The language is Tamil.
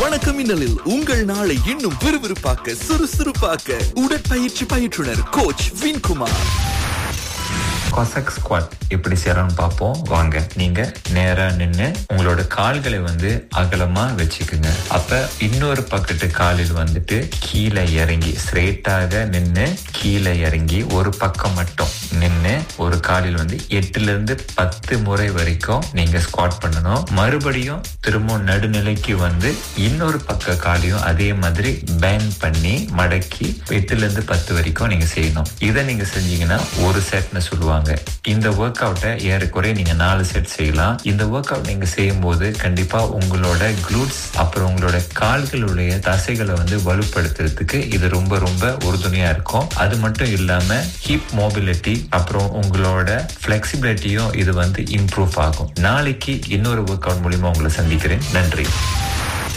வணக்கம் மின்னலில் உங்கள் நாளை இன்னும் விறுவிறுப்பாக்க சுறுசுறுப்பாக்க உடற்பயிற்சி பயிற்றுனர் கோச் வின்குமார் கொசக் ஸ்குவாட் எப்படி செய்யறோம்னு பார்ப்போம் வாங்க நீங்க நேரா நின்னு உங்களோட கால்களை வந்து அகலமா வச்சுக்குங்க அப்ப இன்னொரு பக்கத்து காலில் வந்துட்டு கீழே இறங்கி ஸ்ட்ரெயிட்டாக நின்னு கீழே இறங்கி ஒரு பக்கம் மட்டும் நின்னு ஒரு காலில் வந்து எட்டுல இருந்து பத்து முறை வரைக்கும் நீங்க ஸ்குவாட் பண்ணணும் மறுபடியும் திரும்ப நடுநிலைக்கு வந்து இன்னொரு பக்க காலையும் அதே மாதிரி பேன் பண்ணி மடக்கி எட்டுல இருந்து பத்து வரைக்கும் நீங்க செய்யணும் இதை நீங்க செஞ்சீங்கன்னா ஒரு செட்னு சொல்லுவாங்க இந்த ஒர்க் அவுட்டை ஏறக்குறைய நீங்க நாலு செட் செய்யலாம் இந்த ஒர்க் அவுட் நீங்க செய்யும் போது கண்டிப்பா உங்களோட குளூட்ஸ் அப்புறம் உங்களோட கால்களுடைய தசைகளை வந்து வலுப்படுத்துறதுக்கு இது ரொம்ப ரொம்ப உறுதுணையா இருக்கும் அது மட்டும் இல்லாம ஹிப் மோபிலிட்டி அப்புறம் உங்களோட பிளெக்சிபிலிட்டியும் இது வந்து இம்ப்ரூவ் ஆகும் நாளைக்கு இன்னொரு ஒர்க் அவுட் மூலியமா உங்களை சந்திக்கிறேன் நன்றி